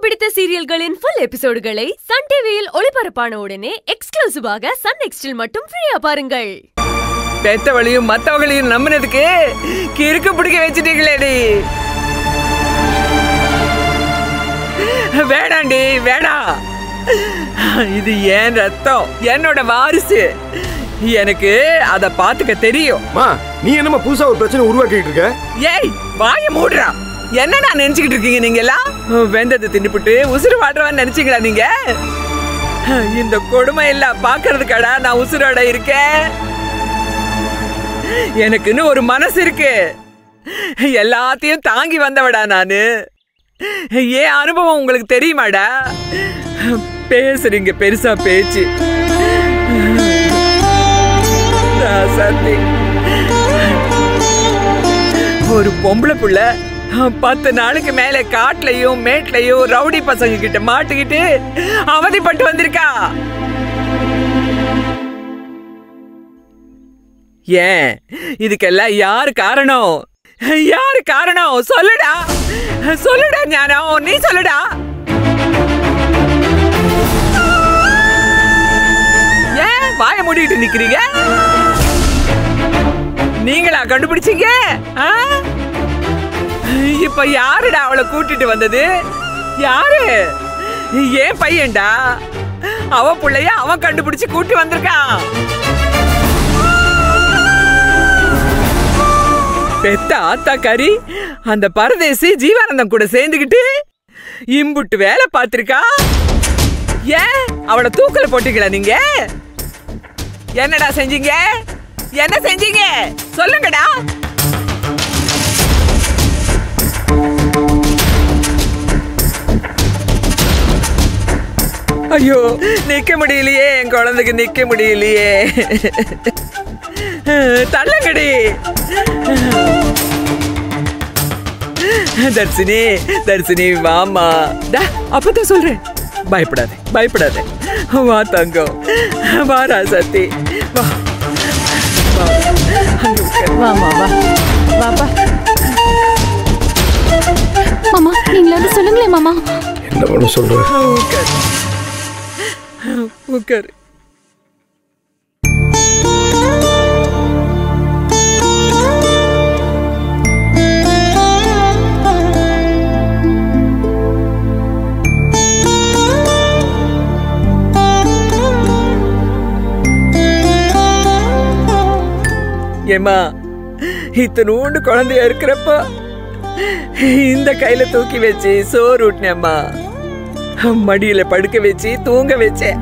பிடித்த சீரியல்களின் full எபிசோடுகளை Sun டிவியில் ஒளிபரப்பான உடனே எக்ஸ்க்ளூசிவாக சன் நெக்ஸ்டில் மட்டும் ஃப்ரீயா பாருங்கள் பெத்தவளையும் மத்தவங்களையும் நம்பினதுக்கு கிறுக்கு பிடிக்க வச்சுட்டீங்களேடி வேணாண்டி வேணாம் இது ஏன் ரத்தம் என்னோட வாரிசு எனக்கு அத பாத்துக்க தெரியும் மா நீ என்னம்மா புதுசா ஒரு பிரச்சனை உருவாக்கிட்டு இருக்க ஏய் வாய மூடுறா என்ன நான் நினைச்சுக்கிட்டு இருக்கீங்க நீங்க எல்லாம் வெந்ததை தின்னுபிட்டு உசுறு வாடுறவன் நினைச்சீங்களா நீங்க இந்த கொடுமை எல்லாம் பாக்குறதுக்காடா நான் உசுரோட இருக்கேன் எனக்குன்னு ஒரு மனசு இருக்கு எல்லாத்தையும் தாங்கி வந்தவடா நானு ஏன் அனுபவம் உங்களுக்கு தெரியுமாடா பேசுறீங்க பெருசா பேச்சு ராசாத்தி. ஒரு பொம்பளை புள்ள பத்து நாளுக்கு மேல காட்டுலயும் மேட்லயும் ரவுடி பசங்க கிட்ட மாட்டிக்கிட்டு அவதிப்பட்டு வந்திருக்கா ஏன் இதுக்கெல்லாம் யாரு காரணம் யாரு காரணம் சொல்லுடா சொல்லுடா ஞானம் நீ சொல்லுடா ஏன் வாய மூடிட்டு நிக்கிறீங்க நீங்களா கண்டுபிடிச்சீங்க ஆ? இப்ப யாருடா அவளை கூட்டிட்டு வந்தது யாரு ஏன் பையன்டா அவ புள்ளைய அவன் கண்டுபிடிச்சு கூட்டி வந்திருக்கான் பெத்த ஆத்தா கறி அந்த பரதேசி ஜீவானந்தம் கூட சேர்ந்துக்கிட்டு இம்புட்டு வேலை பார்த்திருக்கா ஏன் அவளை தூக்கல போட்டீங்களா நீங்க என்னடா செஞ்சீங்க என்ன செஞ்சீங்க சொல்லுங்கடா ஐயோ நிக்க முடியலையே என் குழந்தைக்கு நிக்க முடியலையே தள்ளுங்கடி தர்சினி தர்சினி வாமா டா அப்பதான் சொல்றேன் பயப்படாதே பயப்படாதே வா தங்கம் வா ராசாத்தி வா வா. அங்க உட்காரு. வாமா வா வாப்பா மாமா நீங்களாவது சொல்லுங்களேன் மாமா என்ன பண்ண சொல்ற உட்காரு உட்காரு ஏமா இத்தனூண்டு குழந்தையா இருக்கிறப்ப இந்த கையில தூக்கி வச்சு சோறு ஊட்டினேம்மா மடியில படுக்க வச்சு தூங்க வச்சேன்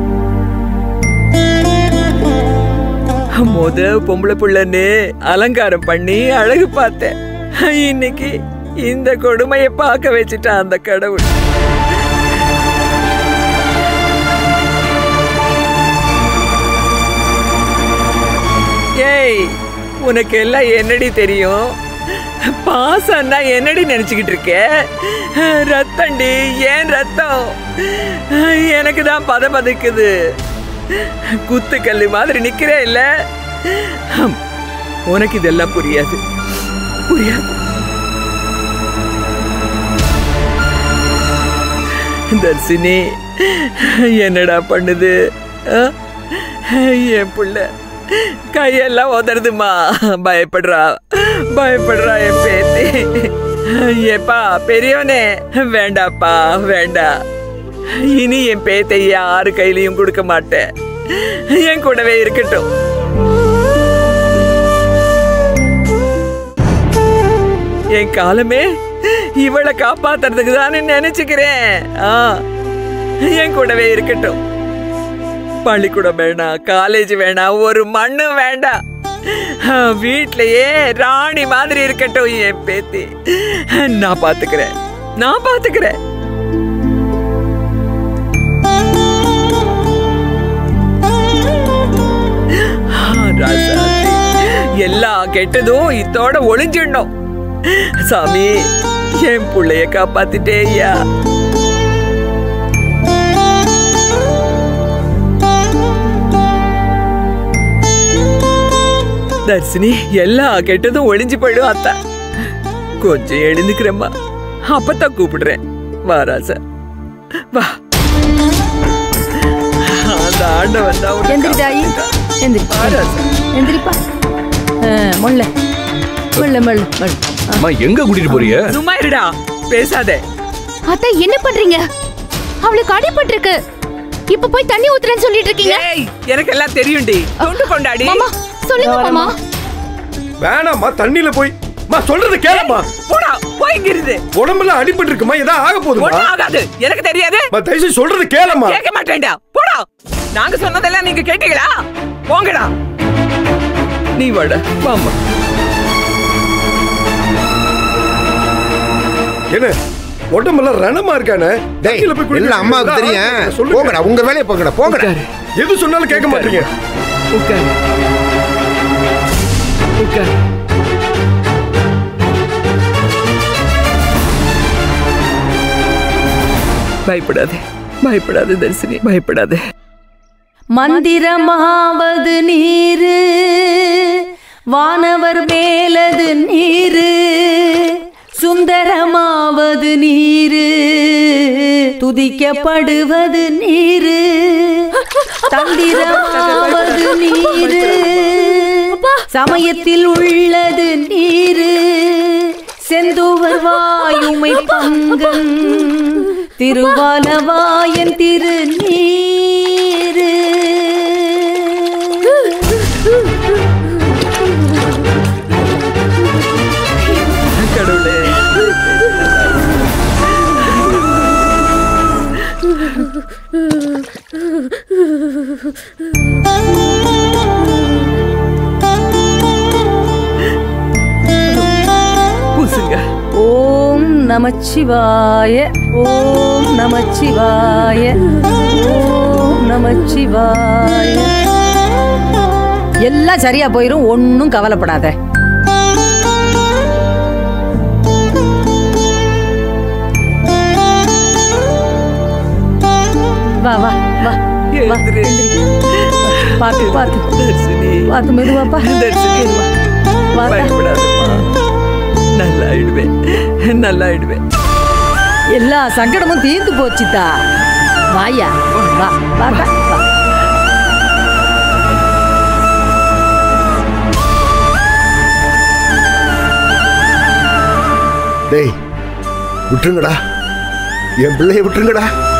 முத பொம்பளை புள்ளன்னு அலங்காரம் பண்ணி அழகு பார்த்தேன் இன்னைக்கு இந்த கொடுமையை பார்க்க வச்சுட்டான் அந்த கடவுள் ஏய் உனக்கு எல்லாம் என்னடி தெரியும் பாசம்னா என்னடி நினைச்சுக்கிட்டு இருக்க ரத்தம்டி ஏன் ரத்தம் எனக்கு தான் பத பதைக்குது குத்துக்கல்லு மாதிரி நிக்கிறே இல்ல ஹம், உனக்கு இதெல்லாம் புரியாது புரியாது தர்சினி என்னடா பண்ணுது ஆ? என் புள்ள கையெல்லாம் உதறதுமா பயப்படுறா பயப்படுறா என் பேத்தி ஏப்பா பெரியவனே வேண்டாப்பா வேண்டாம் இனி என் பேத்தை யாரு கையிலையும் கொடுக்க மாட்டேன் என் கூடவே இருக்கட்டும் என் காலமே இவளை காப்பாத்துறதுக்கு தானே நினைச்சுக்கிறேன் ஆ என் கூடவே இருக்கட்டும் பள்ளிக்கூடம் வேணாம் காலேஜ் வேணாம் ஒரு மண்ணும் வேண்டாம் வீட்லயே ராணி மாதிரி இருக்கட்டும் என் பேத்தி நான் பாத்துக்கிறேன் நான் பாத்துக்கிறேன் ஆ, ராசாத்தி. எல்லா கெட்டதும் இத்தோட ஒளிஞ்சிடணும் சாமி என் புள்ளைய காப்பாத்திட்டே ஐயா தர்சினி எல்லா கெட்டதும் ஒளிஞ்சு போயிடும் அத்தா கொஞ்சம் எழுந்துக்கிறேம்மா அப்பத்தான் கூப்பிடுறேன் வா ராசா வா அந்த ஆண்டவன் தான் உனக்கு எந்திரி தாயி எந்திரி ஆராசா. எந்திரிப்பா ஆ, முள்ள முள்ள முள்ள முள்ள அம்மா எங்க கூட்டிட்டு போறீங்க சும்மா இருடா பேசாதே அத்தை என்ன பண்றீங்க அவளுக்கு அடிபட்டிருக்கு இப்ப போய் தண்ணி ஊத்துறேன்னு சொல்லிட்டு இருக்கீங்க ஏய் எனக்கு எல்லாம் தெரியும்டி துண்டு கொண்டாடி மாமா சொல்லுங்க மாமா வேணாம்மா தண்ணியில போய் மா சொல்றது கேளம்மா போடா போய்ங்கிறது உடம்பெல்லாம் அடிபட்டு இருக்குமா ஏதாவது ஆக போதுமா ஒண்ணும் ஆகாது எனக்கு தெரியாது மா தயவு செய்து சொல்றது கேளம்மா கேட்க மாட்டேன்டா போடா நாங்க சொன்னதெல்லாம் நீங்க கேட்டீங்களா போங்கடா நீ வாடா வாமா என்ன உடம்பெல்லாம் ரணமா இருக்கானே டேய் தண்ணியில போய் குளிக்க எல்லாம் அம்மாவுக்கு சொல்லுங்க. தெரியும் சொல்லுங்க. போங்கடா உங்க வேலையை போங்கடா போங்கடா உட்காரு எது சொன்னாலும் கேட்க மாட்டீங்க உட்காரு உட்காரு பயப்படாதே பயப்படாதே தரிசினி பயப்படாதே மந்திரமாவது நீரு வானவர் மேலது நீரு சுந்தரமாவது நீரு துதிக்கப்படுவது நீரு தந்திரமாவது நீரு சமயத்தில் உள்ளது நீரு செந்துவர் வாயுமை பங்கன் திருவாலவாயன் திரு நீரு கடவுளே பூசுங்க ஓம் நமச்சிவாய ஓம் நமச்சிவாய ஓம் நமச்சிவாய எல்லாம் சரியா போயிரும் ஒன்னும் கவலைப்படாத வா வா வா வா எழுந்திரு. பாத்து பாத்து தரிசினி பாத்து மெதுவாப்பா தரிசினி வாத்தா. பயப்படாதம்மா நல்லா ஆயிடுவேன் நல்லா ஆயிடுவேன் எல்லா சங்கடமும் தீர்ந்து போச்சுதா வாயா வா வாடா வா டேய் விட்டுருங்கடா என் பிள்ளைய விட்டுருங்கடா